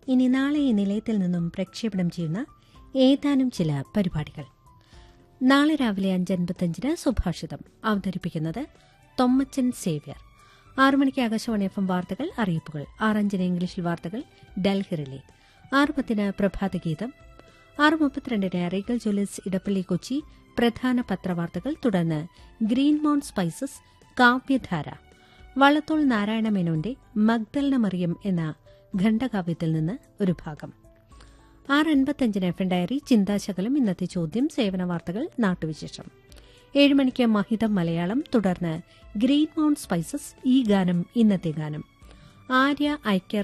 ഇനി നാളെ ഈ നിലയത്തിൽ നിന്നും പ്രക്ഷേപണം ചെയ്യുന്ന ഏതാനും ചില പരിപാടികൾ നാളെ രാവിലെ അഞ്ചൻപത്തഞ്ചിന് സുഭാഷിതം അവതരിപ്പിക്കുന്നത് തൊമ്മച്ചൻ സേവ്യർ ആറു മണിക്ക് ആകാശവാണി എഫ് എം വാർത്തകൾ അറിയിപ്പുകൾ ആറഞ്ചിന് ഇംഗ്ലീഷിൽ വാർത്തകൾ ഡൽഹിറിലെ ആറ് പത്തിന് പ്രഭാതഗീതം ആറ് മുപ്പത്തിരണ്ടിന് റീഗൽ ജ്വല്ലേഴ്സ് ഇടപ്പള്ളി കൊച്ചി പ്രധാന പത്രവാർത്തകൾ തുടർന്ന് ഗ്രീൻ മൗൺ സ്പൈസസ് കാവ്യധാര വള്ളത്തോൾ നാരായണ മേനോന്റെ മഗ്ദലന മറിയം എന്ന ഖണ്ഡകാവ്യത്തിൽ നിന്ന് ഒരു ഭാഗം ആറ് അൻപത്തഞ്ചിന് എഫ് എൻ ഡയറി ചിന്താശകലം ഇന്നത്തെ ചോദ്യം സേവന വാർത്തകൾ നാട്ടുവിശേഷം ഏഴ് മണിക്ക് മഹിതം മലയാളം തുടർന്ന് ഗ്രീൻ മൗണ്ട് സ്പൈസസ് ഈ ഗാനം ഇന്നത്തെ ഗാനം ആര്യ ഐക്യർ